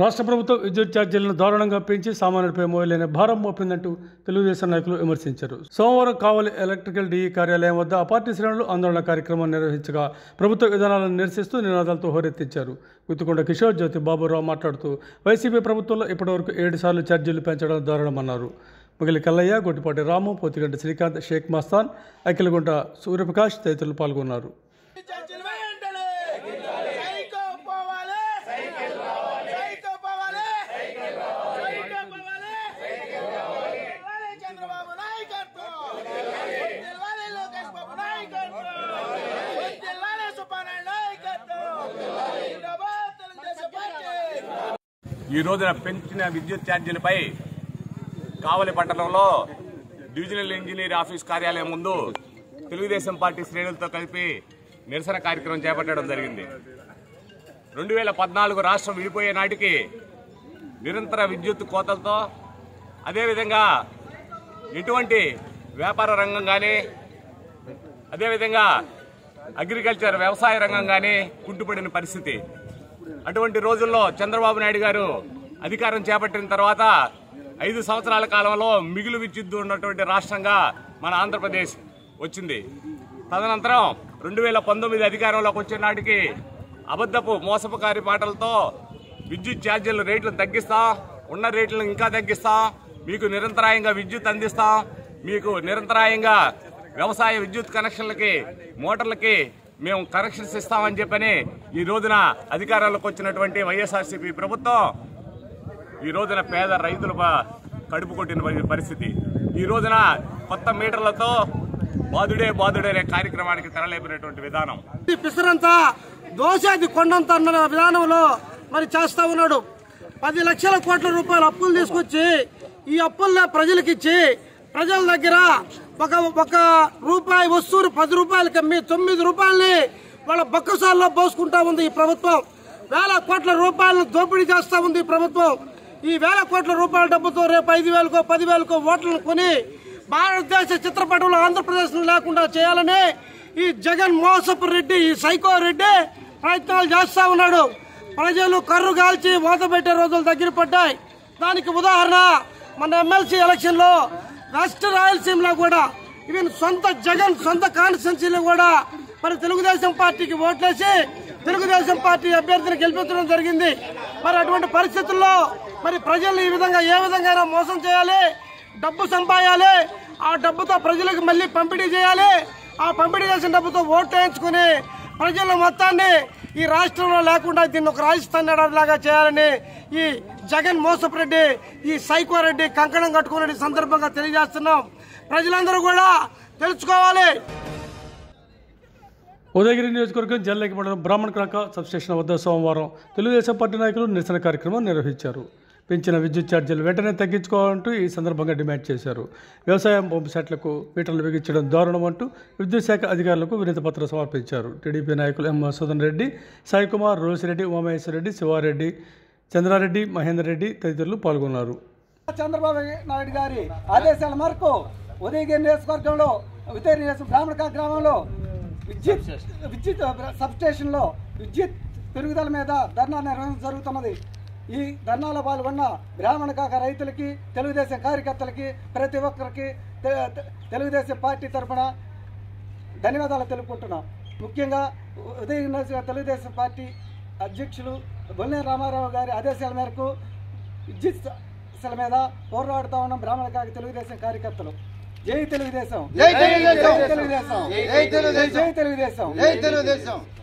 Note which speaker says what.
Speaker 1: రాష్ట్ర ప్రభుత్వం విద్యుత్ ఛార్జీలను దారుణంగా పెంచి సామాన్యుడిపై మోయలేని భారం మోపిందంటూ తెలుగుదేశం నాయకులు విమర్శించారు సోమవారం కావలి ఎలక్ట్రికల్ డిఈ కార్యాలయం వద్ద ఆ పార్టీ శ్రేణులు ఆందోళన కార్యక్రమం నిర్వహించగా ప్రభుత్వ విధానాలను నిరసిస్తూ నినాదాలతో హోరెత్తించారు గుత్తుకొండ కిషోర్ జ్యోతి బాబురావు మాట్లాడుతూ వైసీపీ ప్రభుత్వంలో ఇప్పటివరకు ఏడు సార్లు ఛార్జీలు పెంచడం దారుణమన్నారు మిగిలి కల్లయ్య గొట్టిపాటి రాము పోతిగంటి శ్రీకాంత్ షేక్ మస్తాన్ అఖిలగుంట సూర్యప్రకాష్ తదితరులు పాల్గొన్నారు
Speaker 2: చర్చలు వెంటనే సైకో పోవాలి సైకో పోవాలి సైకో పోవాలి జిల్లాలే చంద్రబాబు నాయకత్వం జిల్లాలే లోకేష్ బాబు నాయకత్వం జిల్లాలే సుబ్బారాయణ నాయకత్వం జిందాబాద్ తెలుగుదేశం పార్టీ
Speaker 3: ఈ రోజున పెంచిన విద్యుత్ ఛార్జీలపై కావలి పట్టణంలో డివిజనల్ ఇంజనీర్ ఆఫీస్ కార్యాలయం ముందు తెలుగుదేశం పార్టీ శ్రేణులతో కలిపి నిరసన కార్యక్రమం చేపట్టడం జరిగింది రెండు వేల పద్నాలుగు రాష్ట్రం విడిపోయే నాటికి నిరంతర విద్యుత్ కోతలతో అదేవిధంగా ఎటువంటి వ్యాపార రంగం కానీ అదేవిధంగా అగ్రికల్చర్ వ్యవసాయ రంగం కానీ కుంటుపడిన పరిస్థితి అటువంటి రోజుల్లో చంద్రబాబు నాయుడు గారు అధికారం చేపట్టిన తర్వాత ఐదు సంవత్సరాల కాలంలో మిగులు విద్యుత్తు ఉన్నటువంటి రాష్ట్రంగా మన ఆంధ్రప్రదేశ్ వచ్చింది తదనంతరం రెండు వేల పంతొమ్మిది అధికారంలోకి వచ్చే నాటికి అబద్ధపు మోసపుకారి మాటలతో విద్యుత్ ఛార్జీల రేట్లు తగ్గిస్తాం ఉన్న రేట్లను ఇంకా తగ్గిస్తాం మీకు నిరంతరాయంగా విద్యుత్ అందిస్తాం మీకు నిరంతరాయంగా వ్యవసాయ విద్యుత్ కనెక్షన్లకి మోటార్లకి మేము కనెక్షన్స్ ఇస్తామని చెప్పని ఈ రోజున అధికారంలోకి వచ్చినటువంటి వైఎస్ఆర్సీపీ ప్రభుత్వం ఈ రోజున పేద రైతుల ప- కడుపు కొట్టిన పరి- పరిస్థితి ఈ రోజున కొత్త మీటర్లతో బాదుడే బాదుడే అనే కార్యక్రమానికి తెరలేపినటువంటి విధానం
Speaker 4: ఈ పిసరంతా దోశాది కొండంత అన్న విధానంలో మరి చేస్తా ఉన్నాడు పది లక్షల కోట్ల రూపాయల అప్పులు తీసుకొచ్చి ఈ అప్పుల్ని ప్రజలకు ఇచ్చి ప్రజల దగ్గర ఒక ఒక రూపాయి వస్తువుని పది రూపాయలకి అమ్మి తొమ్మిది రూపాయలని వాళ్ళ బొక్కసాల్లో పోసుకుంటా ఉంది ఈ ప్రభుత్వం వేల కోట్ల రూపాయలను దోపిడీ చేస్తా ఉంది ఈ ప్రభుత్వం ఈ వేల కోట్ల రూపాయల డబ్బుతో రేపు ఐదు వేలకో పదివేలకో ఓట్లను కొని భారతదేశ చిత్రపటంలో ఆంధ్రప్రదేశ్ లేకుండా చేయాలని ఈ జగన్ మోసపు రెడ్డి ఈ సైకో రెడ్డి ప్రయత్నాలు చేస్తా ఉన్నాడు ప్రజలు కర్రు కాల్చి మూత పెట్టే రోజులు దగ్గర పడ్డాయి దానికి ఉదాహరణ మన ఎమ్మెల్సీ ఎలక్షన్ లో వెస్ట్ రాయలసీమలో కూడా ఈవెన్ సొంత జగన్ సొంత కాన్స్టిట్యున్సీలో కూడా మరి తెలుగుదేశం పార్టీకి ఓట్లేసి తెలుగుదేశం పార్టీ అభ్యర్థిని గెలిపించడం జరిగింది మరి అటువంటి పరిస్థితుల్లో మరి ప్రజల్ని ఈ విధంగా ఏ విధంగా మోసం చేయాలి డబ్బు సంపాయాలి ఆ డబ్బుతో ప్రజలకు మళ్ళీ పంపిణీ చేయాలి ఆ పంపిణీ చేసిన డబ్బుతో ఓట్లు వేయించుకుని ప్రజల మొత్తాన్ని ఈ రాష్ట్రంలో లేకుండా దీన్ని ఒక రాజస్థాన్ లాగా చేయాలని ఈ జగన్ మోసపు రెడ్డి ఈ సైకో రెడ్డి కంకణం కట్టుకునే సందర్భంగా తెలియజేస్తున్నాం ప్రజలందరూ కూడా తెలుసుకోవాలి
Speaker 1: ఉదయగిరి నియోజకవర్గం జల్లెకి మండలం బ్రాహ్మణ క్రాక సబ్స్టేషన్ వద్ద సోమవారం తెలుగుదేశం పార్టీ నాయకులు నిరసన కార్యక్రమం నిర్వహించారు పెంచిన విద్యుత్ ఛార్జీలు వెంటనే తగ్గించుకోవాలంటూ ఈ సందర్భంగా డిమాండ్ చేశారు వ్యవసాయం పంపు సెట్లకు మీటర్లు బిగించడం దారుణం అంటూ విద్యుత్ శాఖ అధికారులకు వినతి పత్రం సమర్పించారు టీడీపీ నాయకులు ఎం మసూదన్ రెడ్డి సాయి కుమార్ రోసిరెడ్డి ఉమామహేశ్వర రెడ్డి శివారెడ్డి చంద్రారెడ్డి మహేందర్ రెడ్డి తదితరులు పాల్గొన్నారు
Speaker 5: చంద్రబాబు నాయుడు గారి ఆదేశాల మేరకు ఉదయగిరి నియోజకవర్గంలో ఉదయ నియోజక బ్రాహ్మణ గ్రామంలో విద్యుత్ విద్యుత్ సబ్ స్టేషన్లో విద్యుత్ పెరుగుదల మీద ధర్నా నిర్వహణ జరుగుతున్నది ఈ ధర్నాలో పాల్గొన్న బ్రాహ్మణ కాక రైతులకి తెలుగుదేశం కార్యకర్తలకి ప్రతి ఒక్కరికి తె- తె- తెలుగుదేశం పార్టీ తరఫున ధన్యవాదాలు తెలుపుకుంటున్నాం ముఖ్యంగా ఉదయం నియోజక తెలుగుదేశం పార్టీ అధ్యక్షులు బొల్లేని రామారావు గారి ఆదేశాల మేరకు విద్యుత్ సమస్యల మీద పోరాడుతా ఉన్న బ్రాహ్మణ కాక తెలుగుదేశం కార్యకర్తలు జై తెలుగుదేశం
Speaker 6: జై తెలుగుదేశం.
Speaker 5: జై తెలుగుదేశం
Speaker 6: జై తెలుగుదేశం.
Speaker 5: జై తెలుగుదేశం
Speaker 6: జై తెలుగుదేశం